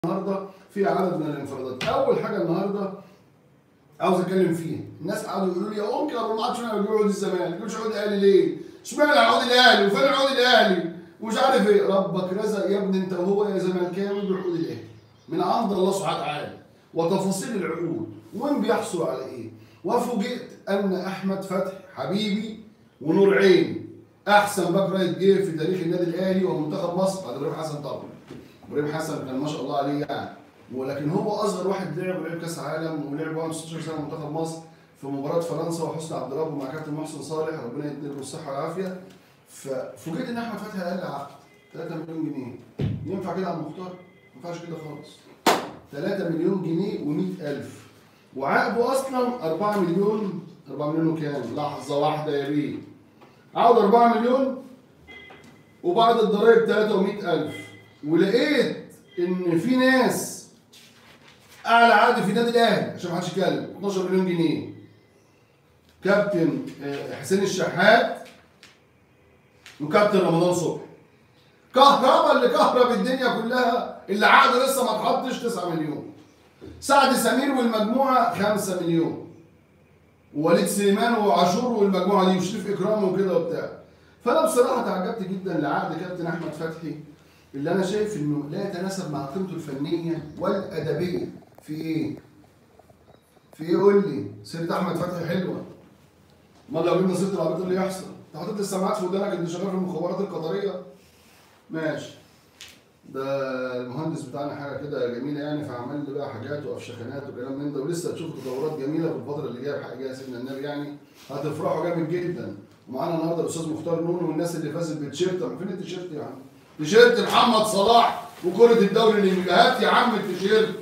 النهارده في عدد من الانفرادات اول حاجه النهارده عاوز اتكلم فيها الناس قعدوا يقولوا لي يا ممكن ابو المعاطي اشمعنى بيجيبوا عقود الزمالك ما بيجيبوش عقود الاهلي ليه اشمعنى عقود الاهلي وفين عقود الاهلي ومش عارف ايه ربك رزق يا ابني انت وهو يا زملكاوي بعقود الاهلي من عند الله سبحانه وتعالى وتفاصيل العقود وين بيحصلوا على ايه وفوجئت ان احمد فتحي حبيبي ونور عين احسن باك رايت جه في تاريخ النادي الاهلي ومنتخب مصر بعد ابراهيم حسن طبعا ابراهيم حسن كان ما شاء الله عليه يعني ولكن هو اصغر واحد لعب ولعب كاس عالم ولعب 16 سنه منتخب مصر في مباراه فرنسا وحسني عبد الرب مع كابتن محسن صالح ربنا يديله الصحه والعافيه ففوجئت ان احمد فتحي قال لي عقد 3 مليون جنيه ينفع كده يا عم مختار؟ ما ينفعش كده خالص 3 مليون جنيه و100000 وعقده اصلا 4 مليون 4 مليون وكام؟ لحظه واحده يا بيه عقد 4 مليون وبعد الضرايب 300000 ولقيت ان في ناس اعلى عقد في النادي الاهلي عشان ما حدش يتكلم 12 مليون جنيه كابتن آه، حسين الشحات وكابتن رمضان صبحي كهربا اللي كهرب الدنيا كلها اللي عقده لسه ما اتحطش 9 مليون سعد سمير والمجموعه 5 مليون ووليد سليمان وعاشور والمجموعه دي وشريف اكرامي وكده وبتاع فانا بصراحه تعجبت جدا لعقد كابتن احمد فتحي اللي انا شايف انه لا يتناسب مع قيمته الفنيه والادبيه في ايه؟ في ايه قول لي؟ سيره احمد فتحي حلوه امال لو جبنا سيره العبيط اللي يحصل؟ انت حاطط لي السماعات في ودانك انت شغال في المخابرات القطريه؟ ماشي ده المهندس بتاعنا حاجه كده جميله يعني فعمل لي بقى حاجات وافشخانات وكلام من ده ولسه هتشوف تطورات جميله في الفتره اللي جايه بحق جايه سيدنا النبي يعني هتفرحوا جامد جدا ومعانا النهارده الاستاذ مختار نونو والناس اللي فازت بالتيشيرت طب فين التيشيرت يا عم؟ تيشيرت محمد صلاح وكرة الدوري الانجليزي هات يا عم التيشيرت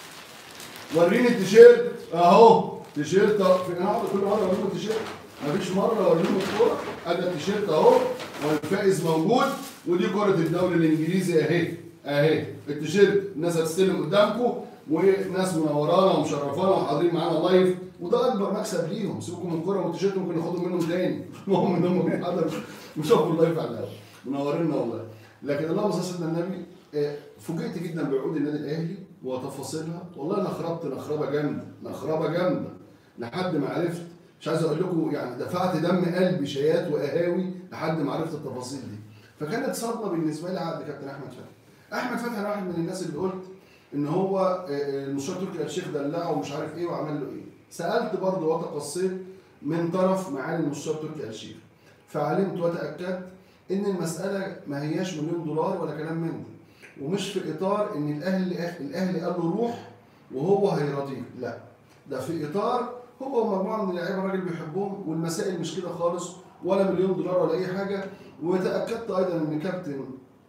وريني التيشيرت اهو تيشيرت اهو في- انا هقعد كل مره اوريكم التيشيرت مفيش مره اوريكم الكوره ادي التيشيرت اهو والفائز موجود ودي كرة الدوري الانجليزي اهي اهي التيشيرت الناس هتستلم قدامكم وناس منورانا ومشرفانا وحاضرين معانا لايف وده اكبر مكسب ليهم سيبكم من الكوره والتيشيرت ممكن ناخدهم منهم تاني المهم ان هم بيحضروا وشافوا اللايف على القهوه منورينا والله لكن اللهم صل على سيدنا النبي آه، فوجئت جدا بعقود النادي الاهلي وتفاصيلها والله انا خربت نخربه جامده نخربه جامده لحد ما عرفت مش عايز اقول لكم يعني دفعت دم قلبي شيات وقهاوي لحد ما عرفت التفاصيل دي فكانت صدمه بالنسبه لي عقد كابتن احمد فتحي احمد فتحي انا واحد من الناس اللي قلت ان هو آه، آه، المستشار تركي آل الشيخ دلعه ومش عارف ايه وعمل له ايه سالت برضه وتقصيت من طرف معالي المستشار تركي آل الشيخ فعلمت وتاكدت ان المساله ما هياش مليون دولار ولا كلام من ده ومش في اطار ان الاهلي الاهلي قال له روح وهو هيرضيك لا ده في اطار هو ومجموعه من اللعيبه الراجل بيحبهم والمسائل مش كده خالص ولا مليون دولار ولا اي حاجه وتاكدت ايضا ان كابتن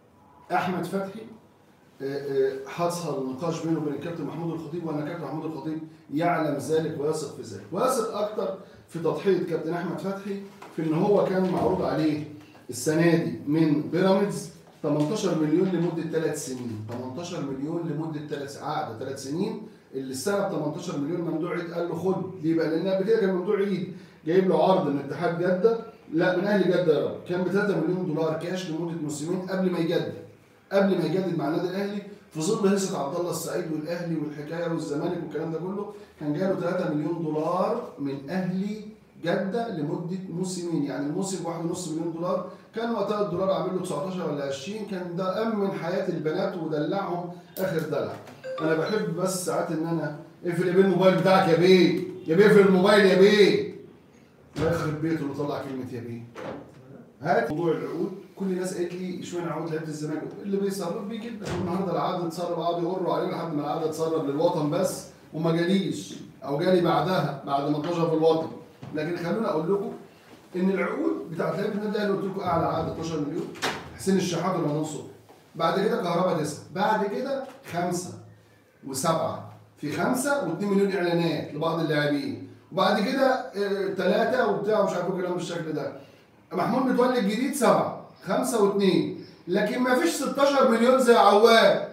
احمد فتحي آه، آه، حصل نقاش بينه وبين الكابتن محمود الخطيب وان كابتن محمود الخطيب يعلم ذلك ويثق في ذلك ويثق اكتر في تضحيه كابتن احمد فتحي في ان هو كان معروض عليه السنه دي من بيراميدز 18 مليون لمده ثلاث سنين 18 مليون لمده ثلاث عقد ثلاث سنين اللي السنه ب 18 مليون ممدوح عيد قال له خد ليه بقى لان قبل كده كان ممدوح عيد جايب له عرض من اتحاد جده لا من اهل جده يا رب كان ب 3 مليون دولار كاش لمده موسمين قبل ما يجدد قبل ما يجدد مع النادي الاهلي في ظل هيصه عبد الله السعيد والاهلي والحكايه والزمالك والكلام ده كله كان جاله 3 مليون دولار من اهلي جده لمده موسمين يعني الموسم بواحد ونص مليون دولار كان وقتها الدولار عامل له 19 ولا 20 كان ده امن حياه البنات ودلعهم اخر دلع انا بحب بس ساعات ان انا اقفل يا بيه الموبايل بتاعك يا بيه يا بيه اقفل الموبايل يا بيه الله يخرب بيته اللي طلع كلمه يا بيه هات موضوع العقود كل الناس قالت لي اشمعنى عقود لعيبه الزمالك اللي بيسرب بيه جدا النهارده العقد اتسرب قعدوا يقروا عليه لحد ما العقد اتسرب للوطن بس وما جاليش او جالي بعدها بعد ما اتنشر في الوطن لكن خلوني اقول لكم ان العقود بتاعت لعيبه النادي الاهلي قلت لكم اعلى عقد 12 مليون حسين الشحات ورمضان صبحي بعد كده كهرباء تسعه بعد كده خمسه وسبعه في خمسه و2 مليون اعلانات لبعض اللاعبين وبعد كده ثلاثه وبتاع مش عارف إيه كلام بالشكل ده محمود متولي الجديد سبعه خمسه واثنين لكن ما فيش 16 مليون زي عواد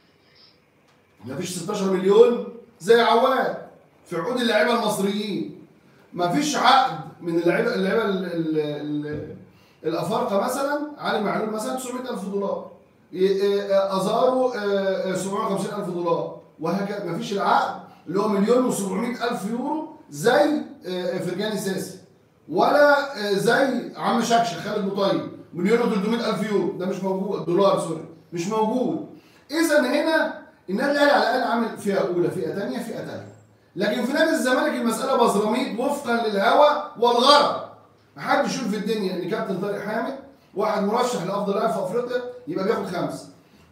ما فيش 16 مليون زي عواد في عقود اللعيبه المصريين ما فيش عقد من اللعيبه اللعيبه ال- ال- ال- الافارقه مثلا علي معلول مثلا 900000 دولار ي- آه، ازارو آه، آه، 750 الف دولار وهكذا مفيش العقد اللي هو مليون و700 الف يورو زي آه، فرجاني ساسي ولا آه، زي عم شكشك خالد مطيب مليون و300 الف يورو ده مش موجود دولار سوري مش موجود اذا هنا النادي الاهلي على الاقل عامل فئه اولى فئه ثانيه فئه ثالثه لكن في نادي الزمالك المساله بزراميط وفقا للهوى والغرض محدش يقول في الدنيا ان كابتن طارق حامد واحد مرشح لافضل لاعب في افريقيا يبقى بياخد خمسه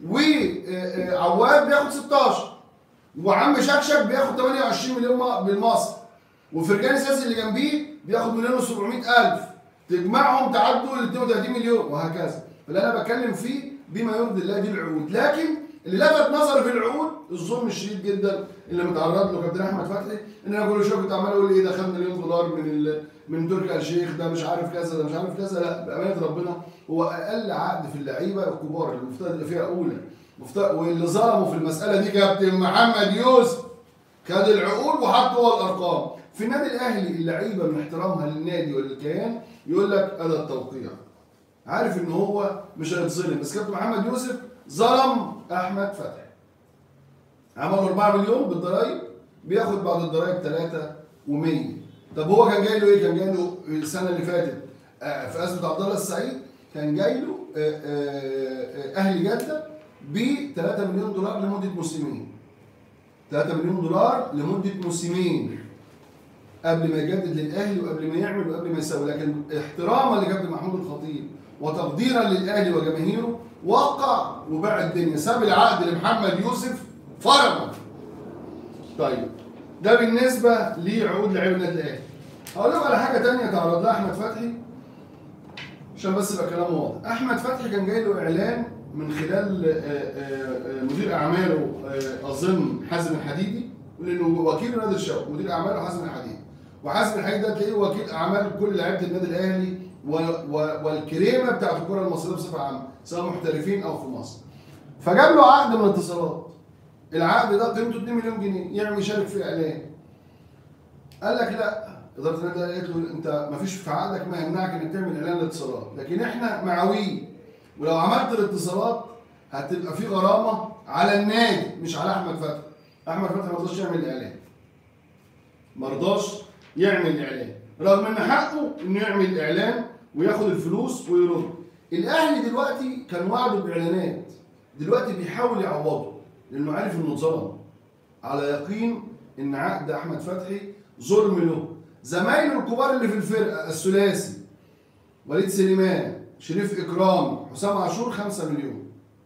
وعواد بياخد 16 وعم شكشك بياخد 28 مليون م- بالمصري وفرجاني ساسي اللي جنبيه بياخد مليون و700 الف تجمعهم تعدوا ل 32 مليون وهكذا فاللي انا بتكلم فيه بما يرضي الله دي العقود لكن اللي لفت نظري في العقود الظلم الشديد جدا اللي متعرض له كابتن احمد فتحي ان انا كل شويه كنت عمال اقول ايه ده خد مليون دولار من ال... من تركي آل الشيخ ده مش عارف كذا ده مش عارف كذا لا بامانه ربنا هو اقل عقد في اللعيبه الكبار اللي المفترض يبقى فيها اولى مفترض واللي ظلموا في المساله دي كابتن محمد يوسف خد العقود وحط هو الارقام في النادي الاهلي اللعيبه من احترامها للنادي وللكيان يقول لك ادى التوقيع عارف ان هو مش هيتظلم بس كابتن محمد يوسف ظلم احمد فتحي عملوا 4 مليون بالضرايب بياخد بعد الضرايب 3 و100 طب هو كان جاي له ايه؟ كان جاي له السنه اللي فاتت آه، في ازمه عبد الله السعيد كان جاي له آه، آه، آه، اهلي جده ب 3 مليون دولار لمده موسمين 3 مليون دولار لمده موسمين قبل ما يجدد للاهلي وقبل ما يعمل وقبل ما يسوي لكن احتراما لكابتن محمود الخطيب وتقديرا للاهلي وجماهيره وقع وباع الدنيا ساب العقد لمحمد يوسف فرما طيب ده بالنسبه لعقود لعيبه النادي الاهلي هقول لكم على حاجه تانية تعرض لها احمد فتحي عشان بس يبقى كلام واضح احمد فتحي كان جاي له اعلان من خلال آه، آه، آه، مدير اعماله آه، اظن حازم الحديدي لانه وكيل نادي الشباب مدير اعماله حازم الحديدي وحازم الحديدي ده تلاقيه وكيل اعمال كل لعيبه النادي الاهلي و- و- والكريمه بتاعت الكره المصريه بصفه عامه سواء محترفين او في مصر فجاب له عقد من اتصالات العقد ده قيمته 2 مليون جنيه يعمل يشارك في اعلان قال لك لا اداره النادي الاهلي قالت له انت ما فيش في عقدك ما يمنعك انك تعمل اعلان الاتصالات لكن احنا معاويين ولو عملت الاتصالات هتبقى في غرامه على النادي مش على احمد فتحي احمد فتحي ما رضاش يعمل اعلان ما رضاش يعمل اعلان رغم ان حقه انه يعمل اعلان وياخد الفلوس ويرد الاهلي دلوقتي كان وعده باعلانات دلوقتي بيحاول يعوضه لانه عارف انه اتظلم على يقين ان عقد احمد فتحي ظلم له زمايله الكبار اللي في الفرقه الثلاثي وليد سليمان شريف اكرام حسام عاشور 5 مليون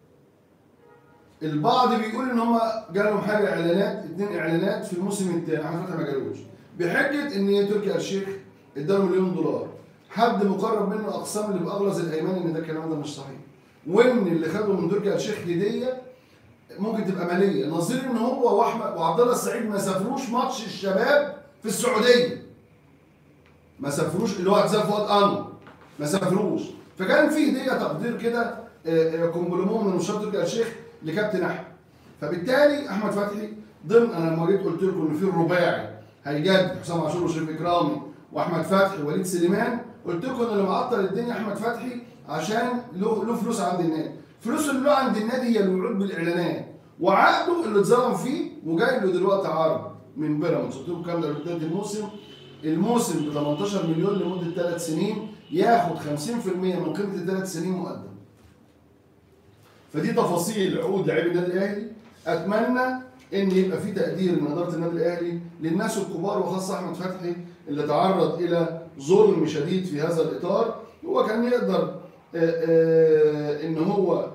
البعض بيقول ان هم جالهم حاجه اعلانات اتنين اعلانات في الموسم الثاني احمد فتحي ما جالوش بحجه ان هي تركي آل الشيخ اداله مليون دولار حد مقرب منه اقسام اللي باغلظ الايمان ان ده الكلام ده مش صحيح وان اللي خده من تركي آل الشيخ هديه ممكن تبقى ماليه نظير ان هو واحمد وعبد الله السعيد ما سافروش ماتش الشباب في السعوديه ما سافروش اللي هو اعتزال فؤاد انور ما سافروش فكان في هديه تقدير كده آه، آه، كومبلمون من مشروع تركي آل الشيخ لكابتن احمد فبالتالي احمد فتحي ضمن انا لما جيت قلت لكم ان في الرباعي هيجدد حسام عاشور وشريف اكرامي واحمد فتحي ووليد سليمان قلت لكم ان اللي معطل الدنيا احمد فتحي عشان له له فلوس عند النادي فلوس اللي له عند النادي هي الوعود بالاعلانات وعقده اللي اتظلم فيه وجاي له دلوقتي عرض من بيراميدز قلت لكم الكلام ده بدايه الموسم الموسم ب 18 مليون لمده ثلاث سنين ياخد 50% من قيمه الثلاث سنين مقدم فدي تفاصيل عقود لاعبي النادي الاهلي اتمنى ان يبقى في تقدير من اداره النادي الاهلي للناس الكبار وخاصه احمد فتحي اللي تعرض الى ظلم شديد في هذا الاطار هو كان يقدر آه، آه، ان هو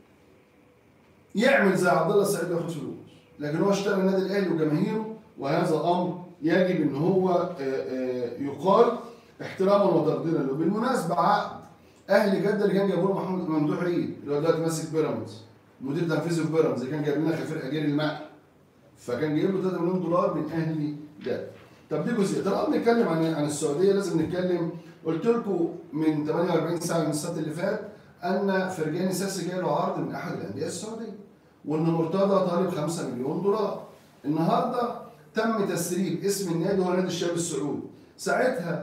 يعمل زي عبد الله السعيد وياخد فلوس لكن هو اشترى النادي الاهلي وجماهيره وهذا امر يجب ان هو آه، آه، يقال احتراما وتقديرا له بالمناسبه عقد اهلي جده اللي كان جايبه له محمود ممدوح عيد اللي هو دلوقتي ماسك بيراميدز مدير تنفيذي في بيراميدز اللي كان جايب لنا خفير اجير الماء فكان جايب له 3 مليون دولار من اهلي جده طب دي جزئيه طالما بنتكلم عن عن السعوديه لازم نتكلم قلت لكم من 48 ساعه من السبت اللي فات ان فرجاني ساسي جاي له عرض من احد الانديه السعوديه وان مرتضى طالب 5 مليون دولار النهارده تم تسريب اسم النادي هو نادي الشباب السعودي ساعتها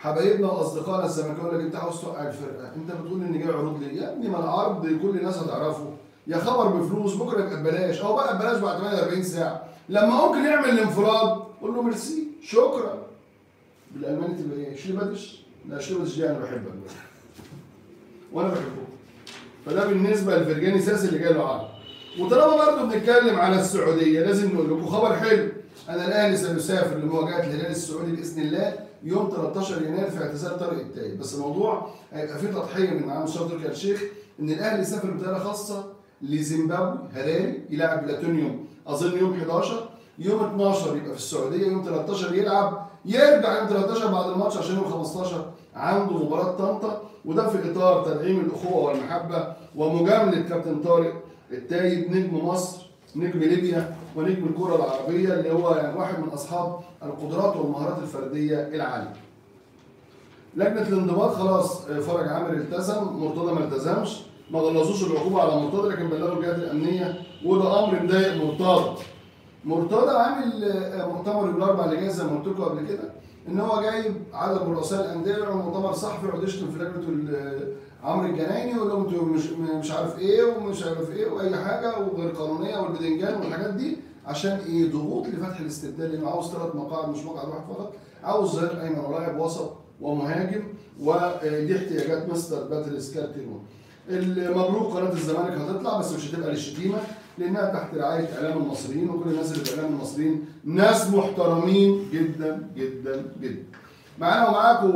حبايبنا واصدقائنا الزملكاويه يقول لك انت عاوز توقع الفرقه انت بتقول ان جاي عروض ليه يا ابني ما العرض كل الناس هتعرفه يا خبر بفلوس بكره يبقى ببلاش او بقى ببلاش بعد 48 ساعه لما ممكن يعمل الانفراد قول له ميرسي شكرا بالالماني تبقى ايه شليباتش لا شليباتش دي انا بحبك وانا بحبه فده بالنسبه لفرجاني ساسي اللي جاي له عرض وطالما برضه بنتكلم على السعوديه لازم نقول لكم خبر حلو انا الاهلي سيسافر لمواجهه الهلال السعودي باذن الله يوم 13 يناير في اعتزال طارق التاي بس الموضوع هيبقى فيه تضحيه من معالي مستشار تركي آل الشيخ ان الاهلي يسافر بطياره خاصه لزيمبابوي هراري يلعب بلاتونيوم اظن يوم 11 يوم 12 يبقى في السعوديه يوم 13 يلعب يرجع يوم 13 بعد الماتش عشان يوم 15 عنده مباراه طنطا وده في اطار تدعيم الاخوه والمحبه ومجامله كابتن طارق التايب نجم مصر نجم ليبيا ونجم الكره العربيه اللي هو يعني واحد من اصحاب القدرات والمهارات الفرديه العاليه. لجنه الانضباط خلاص فرج عامر التزم مرتضى ما التزمش ما غلظوش العقوبه على مرتضى لكن بلغوا الجهات الامنيه وده امر مضايق مرتضى. مرتضى عامل آه، مؤتمر يوم الاربعاء اللي جاي زي ما قلت لكم قبل كده ان هو جايب عدد من رؤساء الانديه يعمل مؤتمر صحفي يقعد يشتم في لجنه ال- عمرو الجنايني ويقول لهم انتوا مش مش عارف ايه ومش عارف ايه واي حاجه وغير قانونيه والبدنجان والحاجات دي عشان ايه ضغوط لفتح الاستبدال لانه عاوز ثلاث مقاعد مش مقعد واحد فقط عاوز ظهير ايمن ولاعب وسط ومهاجم ودي احتياجات مستر باتريس كارتيرون المبروك قناه الزمالك هتطلع بس مش هتبقى للشتيمه لانها تحت رعايه اعلام المصريين وكل الناس اللي في اعلام المصريين ناس محترمين جدا جدا جدا معانا ومعاكم